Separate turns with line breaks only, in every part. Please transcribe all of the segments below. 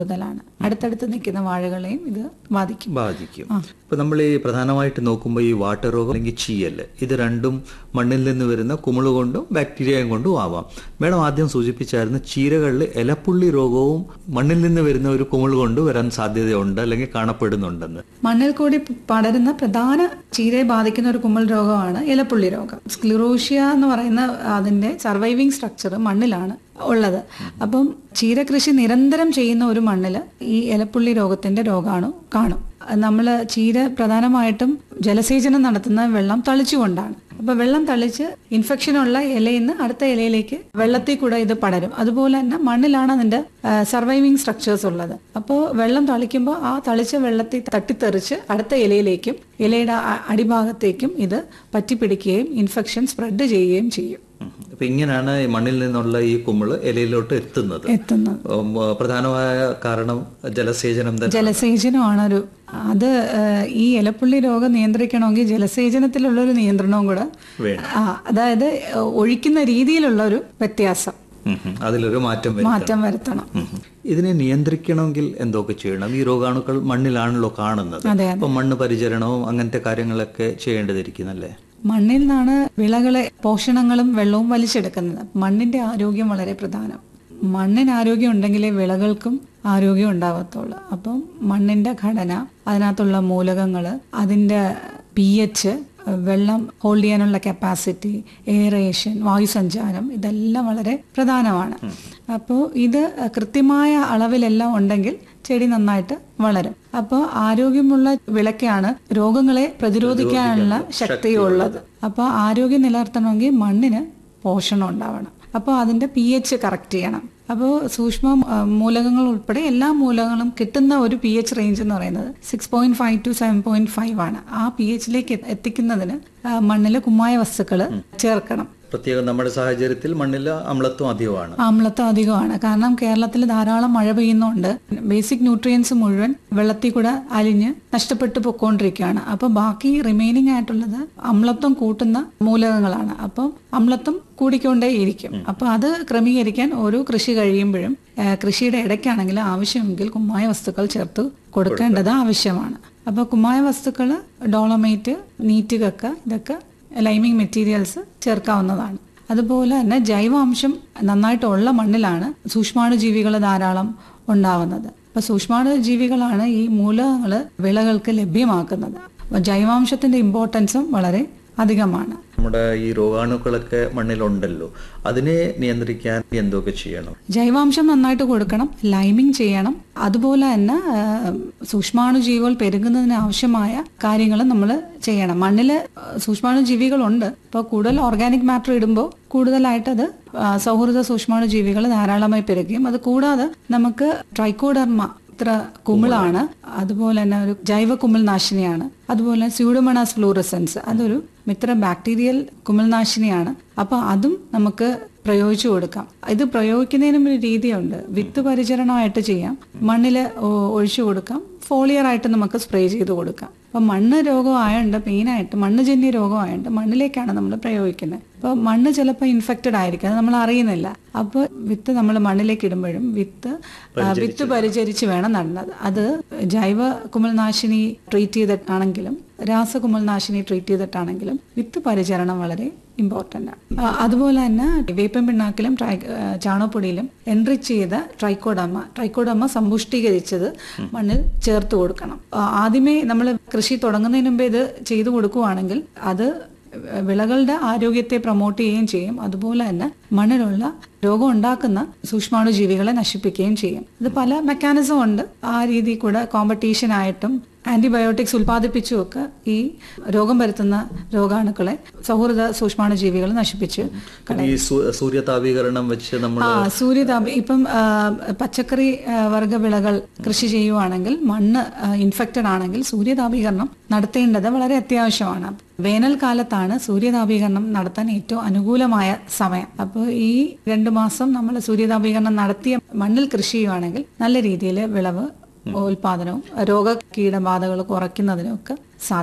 കൂടുതലാണ് അടുത്തടുത്ത് നിൽക്കുന്ന വാഴകളെയും ഇത് ബാധിക്കും
ബാധിക്കും ഇപ്പൊ നമ്മൾ ഈ പ്രധാനമായിട്ട് നോക്കുമ്പോൾ ഈ വാട്ടർ രോഗം അല്ലെങ്കിൽ ചീയല് ഇത് രണ്ടും മണ്ണിൽ നിന്ന് വരുന്ന കുമിള് കൊണ്ടും ബാക്ടീരിയയും കൊണ്ടും ആവാം മേഡം ആദ്യം സൂചിപ്പിച്ചായിരുന്നു ചീരകളിൽ ഇലപ്പുള്ളി രോഗവും മണ്ണിൽ നിന്ന് വരുന്ന ഒരു കുമിള് കൊണ്ട് വരാൻ സാധ്യതയുണ്ട് അല്ലെങ്കിൽ കാണപ്പെടുന്നുണ്ടെന്ന്
മണ്ണിൽ കൂടി പടരുന്ന പ്രധാന ചീരയെ ബാധിക്കുന്ന ഒരു കുമ്മൽ രോഗമാണ് ഇലപ്പുള്ളി രോഗം സ്ക്ലിറോഷ്യ എന്ന് പറയുന്ന അതിന്റെ സർവൈവിങ് സ്ട്രക്ചർ മണ്ണിലാണ് ഉള്ളത് അപ്പം ചീരകൃഷി നിരന്തരം ചെയ്യുന്ന ഒരു മണ്ണിൽ ഈ ഇലപ്പുള്ളി രോഗത്തിന്റെ രോഗാണു കാണും നമ്മൾ ചീര പ്രധാനമായിട്ടും ജലസേചനം നടത്തുന്ന വെള്ളം തളിച്ചുകൊണ്ടാണ് അപ്പൊ വെള്ളം തളിച്ച് ഇൻഫെക്ഷനുള്ള ഇലയിൽ നിന്ന് അടുത്ത ഇലയിലേക്ക് വെള്ളത്തിൽ കൂടെ ഇത് പടരും അതുപോലെ തന്നെ മണ്ണിലാണ് അതിന്റെ സർവൈവിങ് സ്ട്രക്ചേഴ്സ് ഉള്ളത് അപ്പോൾ വെള്ളം തളിക്കുമ്പോൾ ആ തളിച്ച വെള്ളത്തിൽ തട്ടിത്തെറിച്ച് അടുത്ത ഇലയിലേക്കും ഇലയുടെ അ- അടിഭാഗത്തേക്കും ഇത് പറ്റിപ്പിടിക്കുകയും ഇൻഫെക്ഷൻ സ്പ്രെഡ് ചെയ്യുകയും ചെയ്യും
ഉം. അപ്പൊ ഇങ്ങനെയാണ് ഈ മണ്ണിൽ നിന്നുള്ള ഈ കുമിള് ഇലയിലോട്ട് എത്തുന്നത്
എത്തുന്നത്
ഉം, പ്രധാനമായ കാരണം ജലസേചനം തന്നെ
ജലസേചനമാണ് ഒരു അത് ഏഹ്, ഈ ഇലപ്പുള്ളി രോഗം നിയന്ത്രിക്കണമെങ്കിൽ ജലസേചനത്തിലുള്ള ഒരു നിയന്ത്രണവും കൂടെ
വേണം
ആ, അതായത് ഏഹ്, ഒഴിക്കുന്ന രീതിയിലുള്ള ഒരു വ്യത്യാസം
ഉം, ഉം. അതിലൊരു മാറ്റം വരും
മാറ്റം വരുത്തണം
ഉം. ഇതിനെ നിയന്ത്രിക്കണമെങ്കിൽ എന്തൊക്കെ ചെയ്യണം ഈ രോഗാണുക്കൾ മണ്ണിലാണല്ലോ കാണുന്നത്
അതെ,
അപ്പൊ മണ്ണ് പരിചരണവും അങ്ങനത്തെ കാര്യങ്ങളൊക്കെ ചെയ്യേണ്ടതിരിക്കുന്നല്ലേ
മണ്ണിൽ നിന്നാണ് വിളകളെ പോഷണങ്ങളും വെള്ളവും വലിച്ചെടുക്കുന്നത് മണ്ണിന്റെ ആരോഗ്യം വളരെ പ്രധാനം മണ്ണിന് ആരോഗ്യം ഉണ്ടെങ്കിലേ വിളകൾക്കും ആരോഗ്യം ഉണ്ടാവത്തുള്ളൂ അപ്പം മണ്ണിന്റെ ഘടന അതിനകത്തുള്ള മൂലകങ്ങൾ അതിന്റെ പി എച്ച് വെള്ളം ഹോൾഡ് ചെയ്യാനുള്ള കപ്പാസിറ്റി എയറേഷൻ വായുസഞ്ചാരം ഇതെല്ലാം വളരെ പ്രധാനമാണ് അപ്പോൾ ഇത് കൃത്യമായ അളവിലെല്ലാം ഉണ്ടെങ്കിൽ ചെടി നന്നായിട്ട് വളരും അപ്പോൾ ആരോഗ്യമുള്ള വിളക്കാണ് രോഗങ്ങളെ പ്രതിരോധിക്കാനുള്ള ശക്തിയുള്ളത് അപ്പോൾ ആരോഗ്യം നിലനിർത്തണമെങ്കിൽ മണ്ണിന് പോഷണം ഉണ്ടാവണം അപ്പോൾ അതിന്റെ പി എച്ച് കറക്റ്റ് ചെയ്യണം അപ്പോൾ സൂക്ഷ്മ ആ, മൂലകങ്ങൾ ഉൾപ്പെടെ എല്ലാ മൂലകങ്ങളും കിട്ടുന്ന ഒരു പി എച്ച് റേഞ്ച് എന്ന് പറയുന്നത് six point five to seven point five ആണ് ആ പി എച്ചിലേക്ക് എത്തിക്കുന്നതിന് മണ്ണിൽ കുമ്മായ വസ്തുക്കൾ ചേർക്കണം
പ്രത്യേകം നമ്മുടെ സാഹചര്യത്തിൽ മണ്ണിൽ അമ്ലത്വം അധികമാണ്
ആമ്ലത്വം അധികമാണ് കാരണം കേരളത്തിൽ ധാരാളം മഴ പെയ്യുന്നുണ്ട് ബേസിക് ന്യൂട്രിയൻസ് മുഴുവൻ വെള്ളത്തിൽ കൂടെ അലിഞ്ഞ് നഷ്ടപ്പെട്ടു പൊക്കോണ്ടിരിക്കുകയാണ് അപ്പൊ ബാക്കി റിമൈനിങ് ആയിട്ടുള്ളത് അമ്ലത്വം കൂട്ടുന്ന മൂലകങ്ങളാണ് അപ്പം അമ്ലത്വം കൂടിക്കൊണ്ടേയിരിക്കും അപ്പൊ അത് ക്രമീകരിക്കാൻ ഓരോ കൃഷി കഴിയുമ്പോഴും ആ, കൃഷിയുടെ ഇടയ്ക്കാണെങ്കിൽ ആവശ്യമെങ്കിൽ കുമ്മായ വസ്തുക്കൾ ചേർത്ത് കൊടുക്കേണ്ടത് ആവശ്യമാണ് അപ്പൊ കുമ്മായ വസ്തുക്കൾ ഡോളമൈറ്റ് നീറ്റ് കക്ക ഇതൊക്കെ ലൈമിംഗ് മെറ്റീരിയൽസ് ചേർക്കാവുന്നതാണ് അതുപോലെ തന്നെ ജൈവാംശം നന്നായിട്ടുള്ള മണ്ണിലാണ് സൂക്ഷ്മാണുജീവികൾ ധാരാളം ഉണ്ടാവുന്നത് അപ്പൊ സൂക്ഷ്മാണുജീവികളാണ് ഈ മൂലകങ്ങൾ വിളകൾക്ക് ലഭ്യമാക്കുന്നത് അപ്പൊ ജൈവാംശത്തിന്റെ ഇമ്പോർട്ടൻസും വളരെ അധികമാണ്
നമ്മുടെ ഈ രോഗാണുക്കളൊക്കെ മണ്ണിലുണ്ടല്ലോ അതിനെ നിയന്ത്രിക്കാൻ എന്തൊക്കെ ചെയ്യണം
ജൈവാംശം നന്നായിട്ട് കൊടുക്കണം ലൈമിംഗ് ചെയ്യണം അതുപോലെ തന്നെ ആ, സൂക്ഷ്മാണുജീവികൾ പെരുകുന്നതിന് ആവശ്യമായ കാര്യങ്ങൾ നമ്മൾ ചെയ്യണം മണ്ണിൽ സൂക്ഷ്മാണുജീവികളുണ്ട് ഇപ്പോൾ കൂടുതൽ ഓർഗാനിക് മാറ്റർ ഇടുമ്പോൾ കൂടുതലായിട്ട് അത് ആ, സൗഹൃദ സൂക്ഷ്മാണുജീവികൾ ധാരാളമായി പെരുകുകയും അത് കൂടാതെ നമുക്ക് ട്രൈക്കോഡർമ ഇത്ര കുമിളാണ് അതുപോലെ തന്നെ ഒരു ജൈവ കുമിൾനാശിനിയാണ് അതുപോലെ സ്യൂഡോമണാസ് ഫ്ലൂറസൻസ് അതൊരു മിത്ര ബാക്ടീരിയൽ കുമിൾനാശിനിയാണ് അപ്പൊ അതും നമുക്ക് പ്രയോഗിച്ചു കൊടുക്കാം ഇത് പ്രയോഗിക്കുന്നതിനും ഒരു രീതിയുണ്ട് വിത്ത് പരിചരണമായിട്ട് ചെയ്യാം മണ്ണിൽ ഒഴിച്ചു കൊടുക്കാം ഫോളിയർ ആയിട്ട് നമുക്ക് സ്പ്രേ ചെയ്ത് കൊടുക്കാം അപ്പൊ മണ്ണ് രോഗമായുണ്ട് മെയിനായിട്ട് മണ്ണ് ജന്യ രോഗമായുണ്ട് മണ്ണിലേക്കാണ് നമ്മൾ പ്രയോഗിക്കുന്നത് അപ്പോൾ മണ്ണ് ചിലപ്പോൾ ഇൻഫെക്റ്റഡ് ആയിരിക്കും അത് നമ്മൾ അറിയുന്നില്ല അപ്പോൾ വിത്ത് നമ്മൾ മണ്ണിലേക്ക് ഇടുമ്പോഴും വിത്ത് ആ, വിത്ത് പരിചരിച്ച് വേണം നടുന്നത് അത് ജൈവ കുമിൾനാശിനി ട്രീറ്റ് ചെയ്തിട്ടാണെങ്കിലും രാസകുമിൾനാശിനി ട്രീറ്റ് ചെയ്തിട്ടാണെങ്കിലും വിത്ത് പരിചരണം വളരെ ഇമ്പോർട്ടൻ്റ് ആണ് ആ, അതുപോലെ തന്നെ വേപ്പൻ പിണ്ണാക്കിലും ട്രൈ ആ, ചാണകപ്പൊടിയിലും എൻറിച്ച് ചെയ്ത ട്രൈക്കോഡമ്മ ട്രൈക്കോഡമ്മ സമ്പുഷ്ടീകരിച്ചത് മണ്ണിൽ ചേർത്ത് കൊടുക്കണം ആ, ആദ്യമേ നമ്മൾ കൃഷി തുടങ്ങുന്നതിന് മുമ്പേ ഇത് ചെയ്തു കൊടുക്കുവാണെങ്കിൽ അത് വിളകളുടെ ആരോഗ്യത്തെ പ്രൊമോട്ട് ചെയ്യുകയും ചെയ്യും അതുപോലെ തന്നെ മണ്ണിലുള്ള രോഗം ഉണ്ടാക്കുന്ന സൂക്ഷ്മാണുജീവികളെ നശിപ്പിക്കുകയും ചെയ്യും ഇത് പല മെക്കാനിസം ഉണ്ട് ആ രീതിയിൽ കൂടെ കോമ്പറ്റീഷൻ ആയിട്ടും ആന്റിബയോട്ടിക്സ് ഉൽപ്പാദിപ്പിച്ചുമൊക്കെ ഈ രോഗം വരുത്തുന്ന രോഗാണുക്കളെ സൗഹൃദ സൂക്ഷ്മാണുജീവികൾ നശിപ്പിച്ച്
ഈ സൂ- സൂര്യതാപീകരണം വെച്ച് നമ്മൾ
ആ സൂര്യതാപ ഇപ്പം ആ, പച്ചക്കറി ആ, വർഗ്ഗ വിളകൾ കൃഷി ചെയ്യുവാണെങ്കിൽ മണ്ണ് ഇൻഫെക്റ്റഡ് ആണെങ്കിൽ സൂര്യതാപീകരണം നടത്തേണ്ടത് വളരെ അത്യാവശ്യമാണ് വേനൽക്കാലത്താണ് സൂര്യതാപീകരണം നടത്താൻ ഏറ്റവും അനുകൂലമായ സമയം അപ്പോൾ ഈ രണ്ടു മാസം നമ്മൾ സൂര്യതാപീകരണം നടത്തിയ മണ്ണിൽ കൃഷി ചെയ്യുവാണെങ്കിൽ നല്ല രീതിയിൽ വിളവ് ഉൽപാദനവും രോഗ കീടബാധകൾ കുറയ്ക്കുന്നതിനും ഒക്കെ സാധിക്കും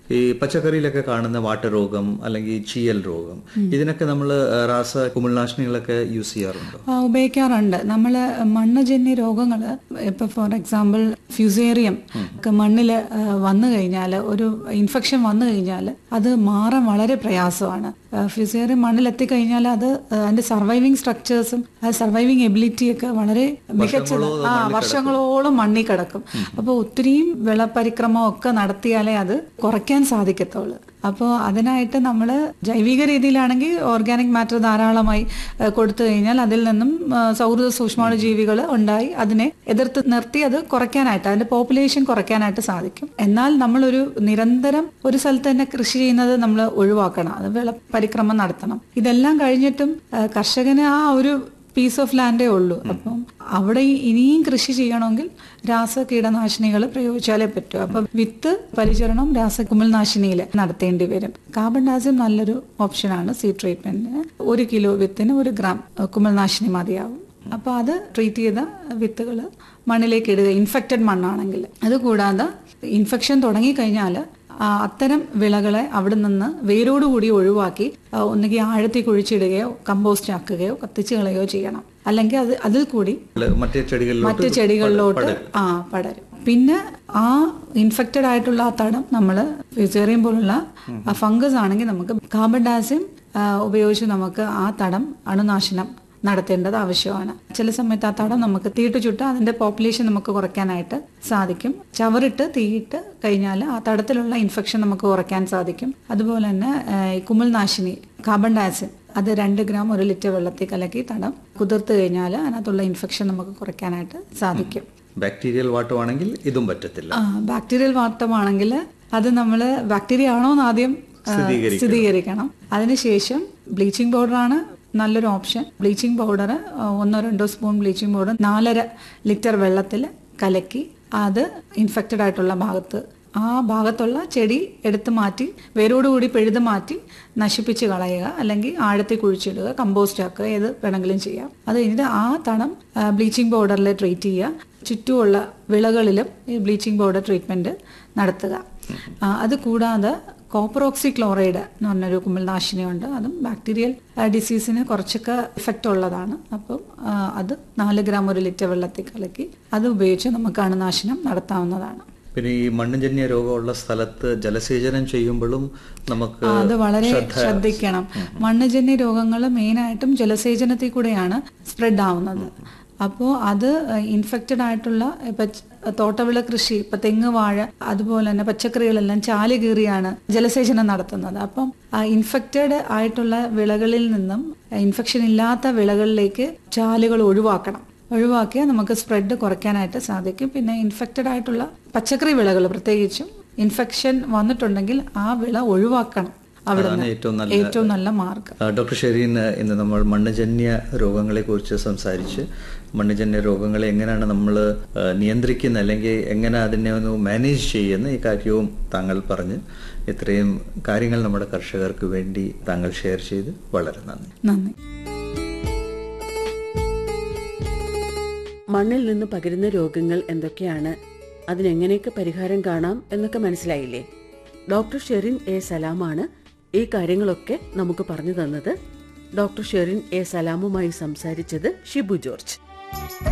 ഈ പച്ചക്കറിയിലൊക്കെ കാണുന്ന വാട്ടരോഗം അല്ലെങ്കിൽ ചീയൽ രോഗം ഇതിനൊക്കെ നമ്മൾ രാസ കുമിൾനാശിനികളൊക്കെ യൂസ് ചെയ്യാറുണ്ടോ
ആ, ഉപയോഗിക്കാറുണ്ട് നമ്മൾ മണ്ണുജന്യ രോഗങ്ങൾ ഇപ്പൊ ഫോർ എക്സാമ്പിൾ ഫ്യൂസേറിയം ഒക്കെ മണ്ണിൽ വന്നു കഴിഞ്ഞാൽ ഒരു ഇൻഫെക്ഷൻ വന്നു കഴിഞ്ഞാൽ അത് മാറാൻ വളരെ പ്രയാസമാണ് ഫ്യൂസേറിയം മണ്ണിൽ എത്തിക്കഴിഞ്ഞാൽ അത് ആ, അതിന്റെ സർവൈവിങ് സ്ട്രക്ചേഴ്സും ആ സർവൈവിങ് എബിലിറ്റി ഒക്കെ വളരെ മികച്ചത് ആ വർഷങ്ങളോളം മണ്ണിൽ കിടക്കും അപ്പോൾ ഒത്തിരിയും വിളപരിക്രമം ഒക്കെ നടത്തിയാലേ അത് കുറയ്ക്കാൻ സാധിക്കത്തുള്ളൂ അപ്പോൾ അതിനായിട്ട് നമ്മൾ ജൈവിക രീതിയിലാണെങ്കിൽ ഓർഗാനിക് മാറ്റർ ധാരാളമായി ഏഹ്, കൊടുത്തു കഴിഞ്ഞാൽ അതിൽ നിന്നും ആ, സൗഹൃദ സൂക്ഷ്മാണു ജീവികൾ ഉണ്ടായി അതിനെ എതിർത്ത് നിർത്തി അത് കുറയ്ക്കാനായിട്ട് അതിന്റെ പോപ്പുലേഷൻ കുറയ്ക്കാനായിട്ട് സാധിക്കും എന്നാൽ നമ്മളൊരു നിരന്തരം ഒരു സ്ഥലത്ത് തന്നെ കൃഷി ചെയ്യുന്നത് നമ്മൾ ഒഴിവാക്കണം അത് വിള പരിക്രമം നടത്തണം ഇതെല്ലാം കഴിഞ്ഞിട്ടും ആ, കർഷകന് ആ ഒരു പീസ് ഓഫ് ലാൻഡേ ഉള്ളൂ അപ്പം അവിടെ ഇനിയും കൃഷി ചെയ്യണമെങ്കിൽ രാസ കീടനാശിനികൾ പ്രയോഗിച്ചാലേ പറ്റൂ അപ്പൊ വിത്ത് പരിചരണം രാസ കുമിൾനാശിനിയിൽ നടത്തേണ്ടി വരും കാർബൺ ഡാസിയം നല്ലൊരു ഓപ്ഷനാണ് സീ ട്രീറ്റ്മെന്റിന് ഒരു കിലോ വിത്തിന് ഒരു ഗ്രാം അഹ് കുമിൾനാശിനി മതിയാവും അപ്പൊ അത് ട്രീറ്റ് ചെയ്ത വിത്തുകൾ മണ്ണിലേക്ക് ഇടുക ഇൻഫെക്റ്റഡ് മണ്ണാണെങ്കിൽ അതുകൂടാതെ ഇൻഫെക്ഷൻ തുടങ്ങിക്കഴിഞ്ഞാൽ ആ, അത്തരം വിളകളെ അവിടെ നിന്ന് വേരോടുകൂടി ഒഴിവാക്കി ആ, ഒന്നുകിൽ ആഴത്തിൽ കുഴിച്ചിടുകയോ കമ്പോസ്റ്റ് ആക്കുകയോ കത്തിച്ച് കളയുകയോ ചെയ്യണം അല്ലെങ്കിൽ അത് അതിൽ കൂടി
മറ്റേ ചെടികളിലോട്ട്
മറ്റ് ചെടികളിലോട്ട് ആ പടരും പിന്നെ ആ ഇൻഫെക്റ്റഡ് ആയിട്ടുള്ള ആ തടം നമ്മൾ ഫിസേറിയം പോലുള്ള ഫംഗസ് ആണെങ്കിൽ നമുക്ക് കാർബൺ ഡാസിയം ഉപയോഗിച്ച് നമുക്ക് ആ തടം അണുനാശനം നടത്തേണ്ടത് ആവശ്യമാണ് ചില സമയത്ത് ആ തടം നമുക്ക് തീയിട്ട് ചുട്ട് അതിന്റെ പോപ്പുലേഷൻ നമുക്ക് കുറയ്ക്കാനായിട്ട് സാധിക്കും ചവറിട്ട് തീയിട്ട് കഴിഞ്ഞാൽ ആ തടത്തിലുള്ള ഇൻഫെക്ഷൻ നമുക്ക് കുറയ്ക്കാൻ സാധിക്കും അതുപോലെ തന്നെ ആ, ഈ കുമിൾനാശിനി കാർബൺ ഡയോക്സൈഡ് അത് രണ്ട് ഗ്രാം ഒരു ലിറ്റർ വെള്ളത്തിൽ കലക്കി തടം കുതിർത്ത് കഴിഞ്ഞാൽ അതിനകത്തുള്ള ഇൻഫെക്ഷൻ നമുക്ക് കുറയ്ക്കാനായിട്ട് സാധിക്കും
ബാക്ടീരിയൽ വാട്ടമാണെങ്കിൽ ഇതും പറ്റത്തില്ല
ആ ബാക്ടീരിയൽ വാട്ടമാണെങ്കിൽ അത് നമ്മൾ ബാക്ടീരിയ ആണോ എന്ന് ആദ്യം ആ, സ്ഥിരീകരിക്കണം അതിനുശേഷം ബ്ലീച്ചിങ് പൗഡറാണ് നല്ലൊരു ഓപ്ഷൻ ബ്ലീച്ചിങ് പൗഡർ ഒന്നോ രണ്ടോ സ്പൂൺ ബ്ലീച്ചിങ് പൗഡർ നാലര ലിറ്റർ വെള്ളത്തിൽ കലക്കി അത് ഇൻഫെക്റ്റഡ് ആയിട്ടുള്ള ഭാഗത്ത് ആ ഭാഗത്തുള്ള ചെടി എടുത്തു മാറ്റി വേരോടുകൂടി പിഴുത് മാറ്റി നശിപ്പിച്ച് കളയുക അല്ലെങ്കിൽ ആഴത്തിൽ കുഴിച്ചിടുക കമ്പോസ്റ്റ് ആക്കുക ഏത് വേണമെങ്കിലും ചെയ്യാം അത് കഴിഞ്ഞിട്ട് ആ തണം ബ്ലീച്ചിങ് പൗഡറിൽ ട്രീറ്റ് ചെയ്യുക ചുറ്റുമുള്ള വിളകളിലും ഈ ബ്ലീച്ചിങ് പൗഡർ ട്രീറ്റ്മെന്റ് നടത്തുക ആ, അത് കൂടാതെ കോപ്പറോക്സി ക്ലോറൈഡ് എന്ന് പറഞ്ഞൊരു കുമിൾനാശിനിയുണ്ട് അതും ബാക്ടീരിയൽ ഡിസീസിന് കുറച്ചൊക്കെ എഫക്റ്റ് ഉള്ളതാണ് അപ്പം ആ, അത് നാല് ഗ്രാം ഒരു ലിറ്റർ വെള്ളത്തിൽ കലക്കി അത് ഉപയോഗിച്ച് നമുക്ക് അണുനാശനം നടത്താവുന്നതാണ്
പിന്നെ ഈ മണ്ണുജന്യ രോഗമുള്ള സ്ഥലത്ത് ജലസേചനം ചെയ്യുമ്പോഴും നമുക്ക്
ആ, അത് വളരെ ശ്രദ്ധിക്കണം മണ്ണുജന്യ രോഗങ്ങൾ മെയിനായിട്ടും ജലസേചനത്തിൽ കൂടെയാണ് സ്പ്രെഡ് ആവുന്നത് അപ്പോൾ അത് ഇൻഫെക്റ്റഡ് ആയിട്ടുള്ള ഇപ്പൊ ച- തോട്ടവിള കൃഷി ഇപ്പൊ തെങ്ങ് വാഴ അതുപോലെ തന്നെ പച്ചക്കറികളെല്ലാം ചാല് കീറിയാണ് ജലസേചനം നടത്തുന്നത് അപ്പം ഇൻഫെക്റ്റഡ് ആയിട്ടുള്ള വിളകളിൽ നിന്നും ഇൻഫെക്ഷൻ ഇല്ലാത്ത വിളകളിലേക്ക് ചാലുകൾ ഒഴിവാക്കണം ഒഴിവാക്കിയാൽ നമുക്ക് സ്പ്രെഡ് കുറയ്ക്കാനായിട്ട് സാധിക്കും പിന്നെ ഇൻഫെക്റ്റഡ് ആയിട്ടുള്ള പച്ചക്കറി വിളകൾ പ്രത്യേകിച്ചും ഇൻഫെക്ഷൻ വന്നിട്ടുണ്ടെങ്കിൽ ആ വിള ഒഴിവാക്കണം അവിടെ
അതാണ് ഏറ്റവും നല്ല
ഏറ്റവും നല്ല മാർഗം
ആ, ഡോക്ടർ ഷെരീൻ ഇന്ന് നമ്മൾ മണ്ണുജന്യ രോഗങ്ങളെ കുറിച്ച് സംസാരിച്ച് മണ്ണുജന്യ രോഗങ്ങളെ എങ്ങനെയാണ് നമ്മൾ നിയന്ത്രിക്കുന്നത് അല്ലെങ്കിൽ എങ്ങനെ അതിനെ ഒന്ന് മാനേജ് ചെയ്യുന്ന ഈ കാര്യവും താങ്കൾ പറഞ്ഞ് ഇത്രയും കാര്യങ്ങൾ നമ്മുടെ കർഷകർക്ക് വേണ്ടി താങ്കൾ ഷെയർ ചെയ്ത് വളരെ നന്ദി
നന്ദി
മണ്ണിൽ നിന്ന് പകരുന്ന രോഗങ്ങൾ എന്തൊക്കെയാണ് അതിനെങ്ങനെയൊക്കെ പരിഹാരം കാണാം എന്നൊക്കെ മനസ്സിലായില്ലേ ഡോക്ടർ ഷെറിൻ എ സലാമാണ് ഈ കാര്യങ്ങളൊക്കെ നമുക്ക് പറഞ്ഞു തന്നത് ഡോക്ടർ ഷെറിൻ എ സലാമുമായി സംസാരിച്ചത് ഷിബു ജോർജ്